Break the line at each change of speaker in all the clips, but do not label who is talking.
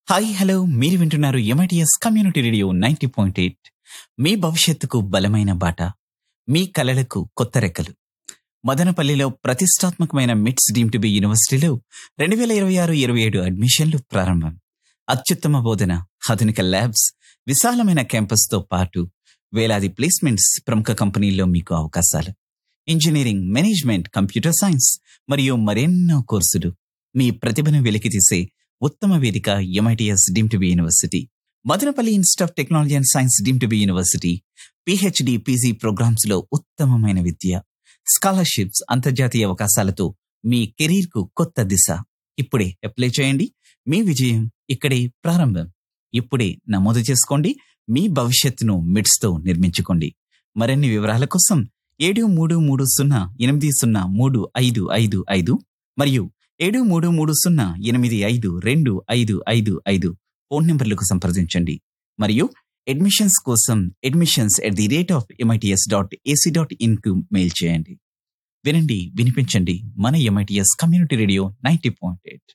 hi hello మీరు వింటున్నారు MITS community radio ninety point eight మీ భవిష్యత్తుకు బలమైన బాట మీ కలలకు కొత్త రెక్కలు మదనపల్లిలో ప్రతిష్టాత్మకమైన మిట్స్ డీమ్ టు బి యూనివర్సిటీలో రెండు వేల ఇరవై ఆరు ఇరవై ఏడు అడ్మిషన్లు ప్రారంభం అత్యుత్తమ బోధన ఆధునిక ల్యాబ్స్ విశాలమైన క్యాంపస్తో పాటు వేలాది ప్లేస్మెంట్స్ ప్రముఖ కంపెనీల్లో మీకు అవకాశాలు ఇంజనీరింగ్ మేనేజ్మెంట్ కంప్యూటర్ సైన్స్ మరియు మరెన్నో కోర్సులు మీ ప్రతిభను వెలికితీసే ఉత్తమ వేదిక MITS deemed to be university Madanapalle institute of technology and science deemed to be university PhD PG programmes లో ఉత్తమమైన విద్య స్కాలర్షిప్స్ అంతర్జాతీయ అవకాశాలతో మీ కెరీర్ కు కొత్త దిశ ఇప్పుడే అప్లై చేయండి మీ విజయం ఇక్కడే ప్రారంభం ఇప్పుడే నమోదు చేసుకోండి మీ భవిష్యత్తును మిడ్స్ తో నిర్మించుకోండి మరిన్ని వివరాల కోసం ఏడు మూడు మూడు సున్నా ఎనిమిది సున్నా మూడు ఐదు ఐదు ఐదు మరియు ఏడు మూడు మూడు సున్నా ఎనిమిది ఐదు రెండు ఐదు ఐదు ఐదు ఫోన్ నంబర్లకు సంప్రదించండి మరియు అడ్మిషన్స్ కోసం admissions at the rate of MITS dot AC dot in కు మెయిల్ చేయండి వినండి వినిపించండి మన MITS community radio ninety point eight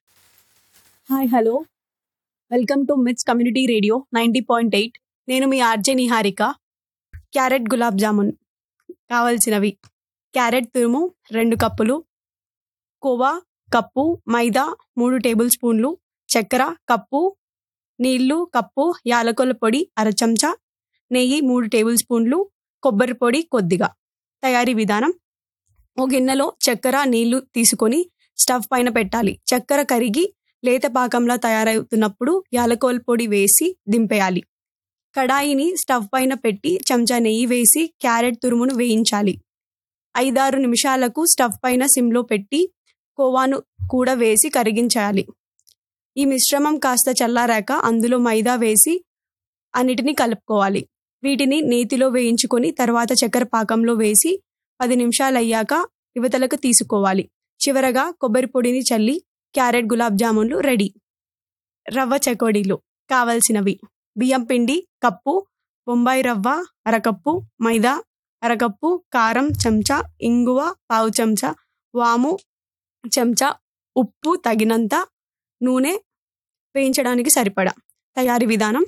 hi hello welcome to MITS community radio ninety point eight నేను మీ ఆర్జే నిహారిక క్యారెట్ గులాబ్ జామున్ కావలసినవి క్యారెట్ తురుము రెండు కప్పులు కోవా కప్పు మైదా మూడు టేబుల్ స్పూన్లు చక్కెర కప్పు నీళ్లు కప్పు యాలకుల పొడి అర చెంచా నెయ్యి మూడు టేబుల్ స్పూన్లు కొబ్బరి పొడి కొద్దిగా తయారీ విధానం ఓ గిన్నెలో చక్కెర నీళ్లు తీసుకొని స్టవ్ పైన పెట్టాలి చక్కెర కరిగి లేత పాకంలా తయారవుతున్నప్పుడు యాలకోల్ పొడి వేసి దింపేయాలి కడాయిని స్టవ్ పైన పెట్టి చెంచా నెయ్యి వేసి క్యారెట్ తురుమును వేయించాలి ఐదారు నిమిషాలకు స్టవ్ పైన సిమ్లో పెట్టి కోవాను కూడా వేసి కరిగించాలి ఈ మిశ్రమం కాస్త చల్లారాక అందులో మైదా వేసి అన్నిటినీ కలుపుకోవాలి వీటిని నేతిలో వేయించుకొని తర్వాత చక్కెర పాకంలో వేసి పది నిమిషాలు అయ్యాక యువతలకు తీసుకోవాలి చివరగా కొబ్బరి పొడిని చల్లి క్యారెట్ గులాబ్ జామున్లు రెడీ రవ్వ చకోడీలు కావలసినవి బియ్యం పిండి కప్పు బొంబాయి రవ్వ అరకప్పు మైదా అరకప్పు కారం చెంచా ఇంగువ పావు చెంచా వాము చెంచా ఉప్పు తగినంత నూనె వేయించడానికి సరిపడా తయారీ విధానం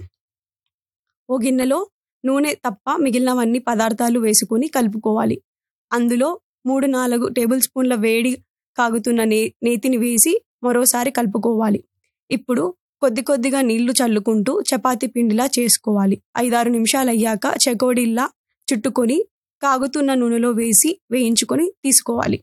ఓ గిన్నెలో నూనె తప్ప మిగిలినవన్నీ పదార్థాలు వేసుకొని కలుపుకోవాలి అందులో మూడు నాలుగు టేబుల్ స్పూన్ల వేడి కాగుతున్న నే నేతిని వేసి మరోసారి కలుపుకోవాలి ఇప్పుడు కొద్ది కొద్దిగా నీళ్లు చల్లుకుంటూ చపాతీ పిండిలా చేసుకోవాలి ఐదారు నిమిషాలు అయ్యాక చెకోడీల్లా చుట్టుకొని కాగుతున్న నూనెలో వేసి వేయించుకొని తీసుకోవాలి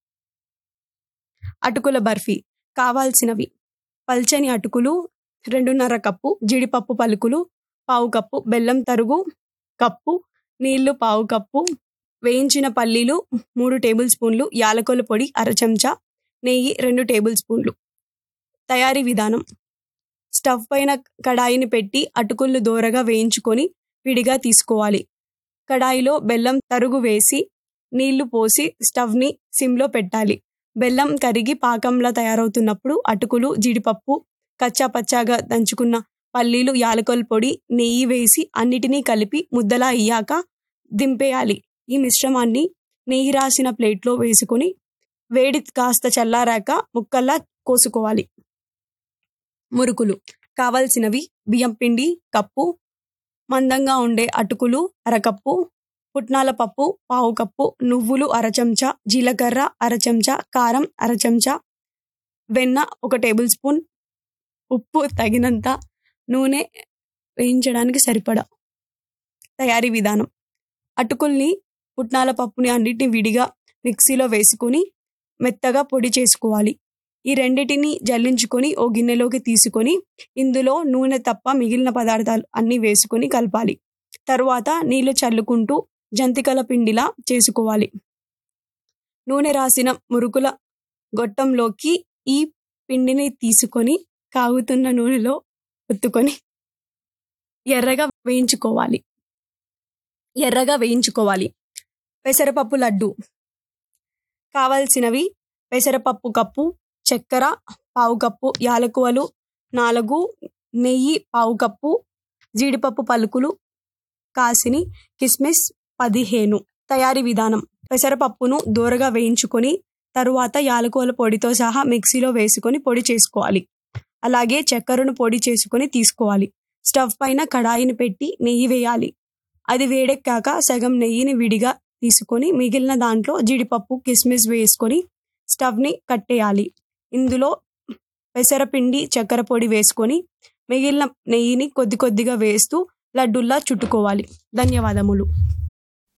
అటుకుల బర్ఫీ కావాల్సినవి పల్చని అటుకులు రెండున్నర కప్పు జీడిపప్పు పలుకులు పావు కప్పు బెల్లం తరుగు కప్పు నీళ్లు పావు కప్పు వేయించిన పల్లీలు మూడు టేబుల్ స్పూన్లు యాలకుల పొడి అర చెంచా నెయ్యి రెండు టేబుల్ స్పూన్లు తయారీ విధానం స్టవ్ పైన కడాయిని పెట్టి అటుకులు దోరగా వేయించుకొని విడిగా తీసుకోవాలి కడాయిలో బెల్లం తరుగు వేసి నీళ్లు పోసి స్టవ్ని సిమ్లో పెట్టాలి బెల్లం కరిగి పాకంలా తయారవుతున్నప్పుడు అటుకులు జీడిపప్పు కచ్చా పచ్చాగా దంచుకున్న పల్లీలు యాలకుల పొడి నెయ్యి వేసి అన్నిటినీ కలిపి ముద్దలా అయ్యాక దింపేయాలి ఈ మిశ్రమాన్ని నెయ్యి రాసిన ప్లేట్లో వేసుకొని వేడి కాస్త చల్లారాక ముక్కల్లా కోసుకోవాలి మురుకులు కావలసినవి బియ్యం పిండి కప్పు మందంగా ఉండే అటుకులు అరకప్పు పుట్నాల పప్పు పావు కప్పు నువ్వులు అర చెంచా జీలకర్ర అర చెంచా కారం అర చెంచా వెన్న ఒక టేబుల్ స్పూన్ ఉప్పు తగినంత నూనె వేయించడానికి సరిపడా తయారీ విధానం అటుకుల్ని పుట్నాల పప్పుని అన్నిటిని విడిగా మిక్సీలో వేసుకొని మెత్తగా పొడి చేసుకోవాలి ఈ రెండిటిని జల్లించుకొని ఓ గిన్నెలోకి తీసుకొని ఇందులో నూనె తప్ప మిగిలిన పదార్థాలు అన్నీ వేసుకొని కలపాలి తరువాత నీళ్లు చల్లుకుంటూ జంతికల పిండిలా చేసుకోవాలి నూనె రాసిన మురుకుల గొట్టంలోకి ఈ పిండిని తీసుకొని కాగుతున్న నూనెలో ఒత్తుకొని ఎర్రగా వేయించుకోవాలి ఎర్రగా వేయించుకోవాలి పెసరపప్పు లడ్డు కావలసినవి పెసరపప్పు కప్పు చక్కెర పావు కప్పు యాలకువలు నాలుగు నెయ్యి పావు కప్పు జీడిపప్పు పలుకులు కాసిని కిస్మిస్ పదిహేను తయారీ విధానం పెసరపప్పును దూరగా వేయించుకొని తరువాత యాలకుల పొడితో సహా మిక్సీలో వేసుకొని పొడి చేసుకోవాలి అలాగే చక్కెరను పొడి చేసుకొని తీసుకోవాలి స్టవ్ పైన కడాయిని పెట్టి నెయ్యి వేయాలి అది వేడెక్కాక సగం నెయ్యిని విడిగా తీసుకొని మిగిలిన దాంట్లో జీడిపప్పు కిస్మిస్ వేసుకొని స్టవ్ని కట్టేయాలి ఇందులో పెసరపిండి చక్కెర పొడి వేసుకొని మిగిలిన నెయ్యిని కొద్ది కొద్దిగా వేస్తూ లడ్డుల్లా చుట్టుకోవాలి ధన్యవాదములు